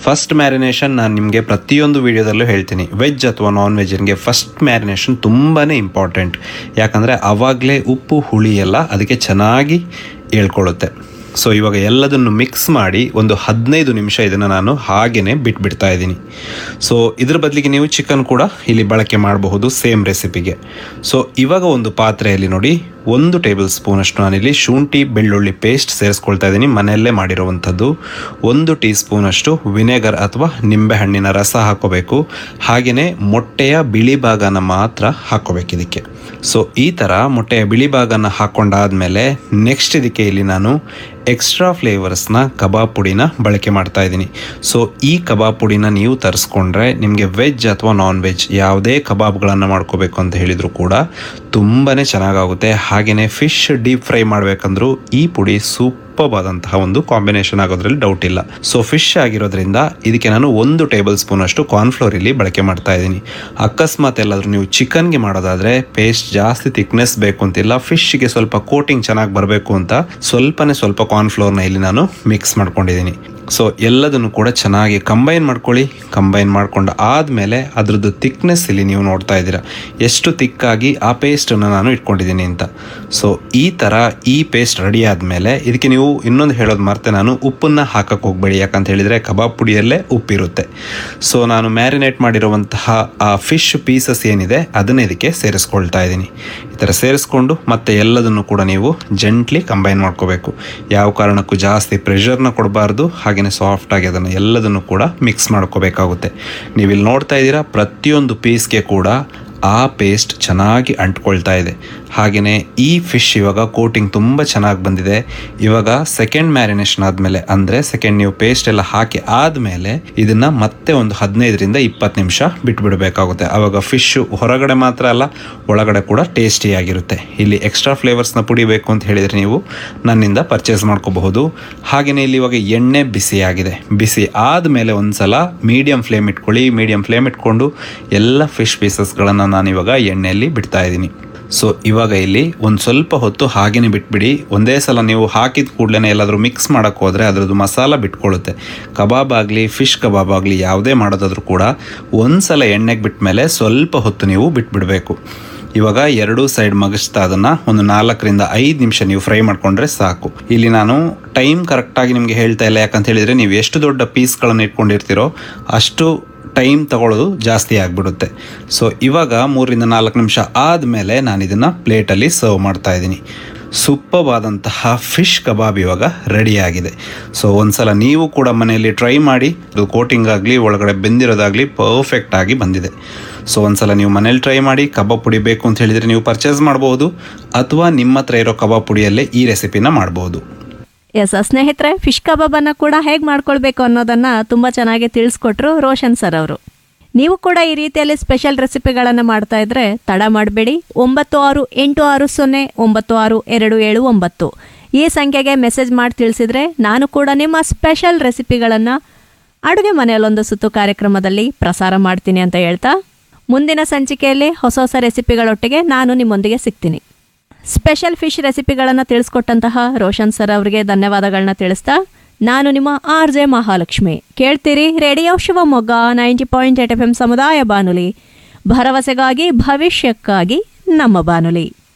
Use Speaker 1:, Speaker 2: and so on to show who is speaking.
Speaker 1: first marination ನಾನು ನಿಮಗೆ ಪ್ರತಿಯೊಂದು ವಿಡಿಯೋದಲ್ಲೂ ಹೇಳ್ತೀನಿ ವೆಜ್ ಅಥವಾ ನಾನ್ ವೆಜ್ಗೆ ಫಸ್ಟ್ ಮ್ಯಾರಿನೇಷನ್ ತುಂಬಾ ಇಂಪಾರ್ಟೆಂಟ್ ಯಾಕಂದರೆ ಆವಾಗಲೇ ಉಪ್ಪು ಹುಳಿ ಎಲ್ಲ ಅದಕ್ಕೆ ಚೆನ್ನಾಗಿ ಹೇಳ್ಕೊಳ್ಳುತ್ತೆ ಸೊ ಇವಾಗ ಎಲ್ಲದನ್ನು ಮಿಕ್ಸ್ ಮಾಡಿ ಒಂದು ಹದಿನೈದು ನಿಮಿಷ ಇದನ್ನು ನಾನು ಹಾಗೇ ಬಿಟ್ಬಿಡ್ತಾ ಇದ್ದೀನಿ ಸೊ ಇದ್ರ ಬದಲಿಗೆ ನೀವು ಚಿಕನ್ ಕೂಡ ಇಲ್ಲಿ ಬಳಕೆ ಮಾಡಬಹುದು ಸೇಮ್ ರೆಸಿಪಿಗೆ ಸೊ ಇವಾಗ ಒಂದು ಪಾತ್ರೆಯಲ್ಲಿ ನೋಡಿ ಒಂದು ಟೇಬಲ್ ಸ್ಪೂನಷ್ಟು ನಾನಿಲ್ಲಿ ಶುಂಠಿ ಬೆಳ್ಳುಳ್ಳಿ ಪೇಸ್ಟ್ ಸೇರಿಸ್ಕೊಳ್ತಾ ಇದ್ದೀನಿ ಮನೆಯಲ್ಲೇ ಮಾಡಿರುವಂಥದ್ದು ಒಂದು ಟೀ ಸ್ಪೂನಷ್ಟು ವಿನೆಗರ್ ಅಥವಾ ನಿಂಬೆಹಣ್ಣಿನ ರಸ ಹಾಕೋಬೇಕು ಹಾಗೆಯೇ ಮೊಟ್ಟೆಯ ಬಿಳಿ ಭಾಗನ ಮಾತ್ರ ಹಾಕೋಬೇಕು ಇದಕ್ಕೆ ಸೊ ಈ ಥರ ಮೊಟ್ಟೆಯ ಬಿಳಿ ಭಾಗನ ಹಾಕ್ಕೊಂಡಾದ್ಮೇಲೆ ನೆಕ್ಸ್ಟ್ ಇದಕ್ಕೆ ಇಲ್ಲಿ ನಾನು ಎಕ್ಸ್ಟ್ರಾ ಫ್ಲೇವರ್ಸ್ನ ಕಬಾಬ್ ಪುಡಿನ ಬಳಕೆ ಮಾಡ್ತಾ ಇದ್ದೀನಿ ಸೊ ಈ ಕಬಾಬ್ ಪುಡಿನ ನೀವು ತರಿಸ್ಕೊಂಡ್ರೆ ನಿಮಗೆ ವೆಜ್ ಅಥವಾ ನಾನ್ ವೆಜ್ ಯಾವುದೇ ಕಬಾಬ್ಗಳನ್ನು ಮಾಡ್ಕೋಬೇಕು ಅಂತ ಹೇಳಿದರೂ ಕೂಡ ತುಂಬಾ ಚೆನ್ನಾಗಾಗುತ್ತೆ ಹಾಗೆಯೇ ಫಿಶ್ ಡೀಪ್ ಫ್ರೈ ಮಾಡಬೇಕಂದ್ರೂ ಈ ಪುಡಿ ಸೂಪರ್ವಾದಂತಹ ಒಂದು ಕಾಂಬಿನೇಷನ್ ಆಗೋದ್ರಲ್ಲಿ ಡೌಟ್ ಇಲ್ಲ ಸೊ ಫಿಶ್ ಆಗಿರೋದ್ರಿಂದ ಇದಕ್ಕೆ ನಾನು ಒಂದು ಟೇಬಲ್ ಸ್ಪೂನ್ ಅಷ್ಟು ಕಾರ್ನ್ಫ್ಲೋರ್ ಇಲ್ಲಿ ಬಳಕೆ ಮಾಡ್ತಾ ಇದ್ದೀನಿ ಅಕಸ್ಮಾತ್ ಎಲ್ಲಾದರೂ ನೀವು ಚಿಕನ್ಗೆ ಮಾಡೋದಾದ್ರೆ ಪೇಸ್ಟ್ ಜಾಸ್ತಿ ಥಿಕ್ನೆಸ್ ಬೇಕು ಅಂತಿಲ್ಲ ಫಿಶ್ಗೆ ಸ್ವಲ್ಪ ಕೋಟಿಂಗ್ ಚೆನ್ನಾಗಿ ಬರಬೇಕು ಅಂತ ಸ್ವಲ್ಪನೇ ಸ್ವಲ್ಪ ಕಾರ್ನ್ಫ್ಲೋರ್ನ ಇಲ್ಲಿ ನಾನು ಮಿಕ್ಸ್ ಮಾಡ್ಕೊಂಡಿದ್ದೀನಿ ಸೊ ಎಲ್ಲದನ್ನು ಕೂಡ ಚೆನ್ನಾಗಿ ಕಂಬೈನ್ ಮಾಡ್ಕೊಳ್ಳಿ ಕಂಬೈನ್ ಮಾಡ್ಕೊಂಡು ಆದಮೇಲೆ ಅದ್ರದ್ದು ಥಿಕ್ನೆಸ್ ಇಲ್ಲಿ ನೀವು ನೋಡ್ತಾ ಇದ್ದೀರಾ ಎಷ್ಟು ತಿಕ್ಕಾಗಿ ಆ ಪೇಸ್ಟನ್ನು ನಾನು ಇಟ್ಕೊಂಡಿದ್ದೀನಿ ಅಂತ ಸೊ ಈ ಥರ ಈ ಪೇಸ್ಟ್ ರೆಡಿ ಆದಮೇಲೆ ಇದಕ್ಕೆ ನೀವು ಇನ್ನೊಂದು ಹೇಳೋದು ಮರ್ತೆ ನಾನು ಉಪ್ಪನ್ನು ಹಾಕಕ್ಕೆ ಹೋಗಬೇಡಿ ಯಾಕಂತ ಹೇಳಿದರೆ ಕಬಾಬ್ ಪುಡಿಯಲ್ಲೇ ಉಪ್ಪಿರುತ್ತೆ ಸೊ ನಾನು ಮ್ಯಾರಿನೇಟ್ ಮಾಡಿರುವಂತಹ ಆ ಫಿಶ್ ಪೀಸಸ್ ಏನಿದೆ ಅದನ್ನು ಇದಕ್ಕೆ ಸೇರಿಸ್ಕೊಳ್ತಾ ಇದ್ದೀನಿ ಈ ಥರ ಸೇರಿಸ್ಕೊಂಡು ಮತ್ತೆ ಎಲ್ಲದನ್ನು ಕೂಡ ನೀವು ಜೆಂಟ್ಲಿ ಕಂಬೈನ್ ಮಾಡ್ಕೋಬೇಕು ಯಾವ ಕಾರಣಕ್ಕೂ ಜಾಸ್ತಿ ಪ್ರೆಷರ್ನ ಕೊಡಬಾರ್ದು ಹಾಗೆಯೇ ಸಾಫ್ಟಾಗಿ ಅದನ್ನು ಎಲ್ಲದನ್ನು ಕೂಡ ಮಿಕ್ಸ್ ಮಾಡ್ಕೋಬೇಕಾಗುತ್ತೆ ನೀವು ಇಲ್ಲಿ ನೋಡ್ತಾ ಇದ್ದೀರಾ ಪ್ರತಿಯೊಂದು ಪೀಸ್ಗೆ ಕೂಡ ಆ ಪೇಸ್ಟ್ ಚೆನ್ನಾಗಿ ಅಂಟ್ಕೊಳ್ತಾ ಇದೆ ಹಾಗೆಯೇ ಈ ಫಿಶ್ ಇವಾಗ ಕೋಟಿಂಗ್ ತುಂಬ ಚೆನ್ನಾಗಿ ಬಂದಿದೆ ಇವಾಗ ಸೆಕೆಂಡ್ ಮ್ಯಾರಿನೇಷನ್ ಆದಮೇಲೆ ಅಂದರೆ ಸೆಕೆಂಡ್ ನೀವು ಪೇಸ್ಟ್ ಎಲ್ಲ ಹಾಕಿ ಆದಮೇಲೆ ಇದನ್ನು ಮತ್ತೆ ಒಂದು ಹದಿನೈದರಿಂದ ಇಪ್ಪತ್ತು ನಿಮಿಷ ಬಿಟ್ಬಿಡಬೇಕಾಗುತ್ತೆ ಆವಾಗ ಫಿಶ್ಶು ಹೊರಗಡೆ ಮಾತ್ರ ಅಲ್ಲ ಒಳಗಡೆ ಕೂಡ ಟೇಸ್ಟಿಯಾಗಿರುತ್ತೆ ಇಲ್ಲಿ ಎಕ್ಸ್ಟ್ರಾ ಫ್ಲೇವರ್ಸ್ನ ಪುಡಿ ಬೇಕು ಅಂತ ಹೇಳಿದರೆ ನೀವು ನನ್ನಿಂದ ಪರ್ಚೇಸ್ ಮಾಡ್ಕೋಬಹುದು ಹಾಗೆಯೇ ಇಲ್ಲಿ ಇವಾಗ ಎಣ್ಣೆ ಬಿಸಿಯಾಗಿದೆ ಬಿಸಿ ಆದಮೇಲೆ ಒಂದ್ಸಲ ಮೀಡಿಯಂ ಫ್ಲೇಮ್ ಇಟ್ಕೊಳ್ಳಿ ಮೀಡಿಯಂ ಫ್ಲೇಮ್ ಇಟ್ಕೊಂಡು ಎಲ್ಲ ಫಿಶ್ ಪೀಸಸ್ಗಳನ್ನು ನಾನು ಇವಾಗ ಎಣ್ಣೆಯಲ್ಲಿ ಬಿಡ್ತಾ ಇದ್ದೀನಿ ಸೊ ಇವಾಗ ಇಲ್ಲಿ ಒಂದು ಸ್ವಲ್ಪ ಹೊತ್ತು ಹಾಗೇನೆ ಬಿಟ್ಬಿಡಿ ಒಂದೇ ಸಲ ನೀವು ಹಾಕಿದ ಕೂಡಲೇ ಎಲ್ಲಾದರೂ ಮಿಕ್ಸ್ ಮಾಡೋಕ್ಕೆ ಹೋದರೆ ಅದರದ್ದು ಮಸಾಲ ಬಿಟ್ಕೊಳ್ಳುತ್ತೆ ಕಬಾಬ್ ಆಗಲಿ ಫಿಶ್ ಕಬಾಬ್ ಆಗಲಿ ಯಾವುದೇ ಮಾಡೋದಾದ್ರೂ ಕೂಡ ಒಂದು ಸಲ ಎಣ್ಣೆಗೆ ಬಿಟ್ಟ ಮೇಲೆ ಸ್ವಲ್ಪ ಹೊತ್ತು ನೀವು ಬಿಟ್ಬಿಡಬೇಕು ಇವಾಗ ಎರಡೂ ಸೈಡ್ ಮಗಸ್ತಾ ಅದನ್ನು ಒಂದು ನಾಲ್ಕರಿಂದ ಐದು ನಿಮಿಷ ನೀವು ಫ್ರೈ ಮಾಡಿಕೊಂಡ್ರೆ ಸಾಕು ಇಲ್ಲಿ ನಾನು ಟೈಮ್ ಕರೆಕ್ಟಾಗಿ ನಿಮಗೆ ಹೇಳ್ತಾ ಇಲ್ಲ ಯಾಕಂತ ಹೇಳಿದರೆ ನೀವು ಎಷ್ಟು ದೊಡ್ಡ ಪೀಸ್ಗಳನ್ನು ಇಟ್ಕೊಂಡಿರ್ತೀರೋ ಅಷ್ಟು ಟೈಮ್ ತಗೊಳ್ಳೋದು ಜಾಸ್ತಿ ಆಗಿಬಿಡುತ್ತೆ ಸೊ ಇವಾಗ ಮೂರರಿಂದ ನಾಲ್ಕು ನಿಮಿಷ ಆದಮೇಲೆ ನಾನು ಇದನ್ನು ಪ್ಲೇಟಲ್ಲಿ ಸರ್ವ್ ಮಾಡ್ತಾ ಇದ್ದೀನಿ ಸೂಪರ್ವಾದಂತಹ ಫಿಶ್ ಕಬಾಬ್ ಇವಾಗ ರೆಡಿಯಾಗಿದೆ ಸೊ ಒಂದ್ಸಲ ನೀವು ಕೂಡ ಮನೆಯಲ್ಲಿ ಟ್ರೈ ಮಾಡಿ ಅದು ಕೋಟಿಂಗ್ ಆಗಲಿ ಒಳಗಡೆ ಬೆಂದಿರೋದಾಗಲಿ ಪರ್ಫೆಕ್ಟ್ ಆಗಿ ಬಂದಿದೆ ಸೊ ಒಂದ್ಸಲ ನೀವು ಮನೇಲಿ ಟ್ರೈ ಮಾಡಿ ಕಬಾಬ್ ಪುಡಿ ಬೇಕು ಅಂತ ಹೇಳಿದರೆ ನೀವು ಪರ್ಚೇಸ್ ಮಾಡ್ಬೋದು ಅಥವಾ ನಿಮ್ಮ ಹತ್ರ ಇರೋ ಕಬಾಬ್ ಪುಡಿಯಲ್ಲೇ ಈ ರೆಸಿಪಿನ ಮಾಡ್ಬೋದು
Speaker 2: ಎಸ್ ಸ್ನೇಹಿತರೆ ಫಿಶ್ ಕಬಾಬನ್ನು ಕೂಡ ಹೇಗೆ ಮಾಡ್ಕೊಳ್ಬೇಕು ಅನ್ನೋದನ್ನ ತುಂಬ ಚೆನ್ನಾಗಿ ತಿಳಿಸ್ಕೊಟ್ರು ರೋಷನ್ ಸರ್ ಅವರು ನೀವು ಕೂಡ ಈ ರೀತಿಯಲ್ಲಿ ಸ್ಪೆಷಲ್ ರೆಸಿಪಿಗಳನ್ನು ಮಾಡ್ತಾ ಇದ್ರೆ ತಡ ಮಾಡಬೇಡಿ ಒಂಬತ್ತು ಆರು ಎಂಟು ಆರು ಸೊನ್ನೆ ಒಂಬತ್ತು ಆರು ಎರಡು ಏಳು ಒಂಬತ್ತು ಈ ಸಂಖ್ಯೆಗೆ ಮೆಸೇಜ್ ಮಾಡಿ ತಿಳಿಸಿದ್ರೆ ನಾನು ಕೂಡ ನಿಮ್ಮ ಸ್ಪೆಷಲ್ ರೆಸಿಪಿಗಳನ್ನು ಅಡುಗೆ ಮನೆಯಲ್ಲೊಂದು ಸುತ್ತು ಕಾರ್ಯಕ್ರಮದಲ್ಲಿ ಪ್ರಸಾರ ಮಾಡ್ತೀನಿ ಅಂತ ಹೇಳ್ತಾ ಮುಂದಿನ ಸಂಚಿಕೆಯಲ್ಲಿ ಹೊಸ ಹೊಸ ರೆಸಿಪಿಗಳೊಟ್ಟಿಗೆ ನಾನು ನಿಮ್ಮೊಂದಿಗೆ ಸಿಗ್ತೀನಿ ಸ್ಪೆಷಲ್ ಫಿಶ್ ರೆಸಿಪಿಗಳನ್ನು ತಿಳಿಸ್ಕೊಟ್ಟಂತಹ ರೋಷನ್ ಸರ್ ಅವರಿಗೆ ಧನ್ಯವಾದಗಳನ್ನ ತಿಳಿಸ್ತಾ ನಾನು ನಿಮ್ಮ ಆರ್ ಜೆ ಮಹಾಲಕ್ಷ್ಮಿ ಕೇಳ್ತೀರಿ radio Shivamogga ninety point eight F M ಸಮುದಾಯ ಬಾನುಲಿ ಭರವಸೆಗಾಗಿ ಭವಿಷ್ಯಕ್ಕಾಗಿ ನಮ್ಮ ಬಾನುಲಿ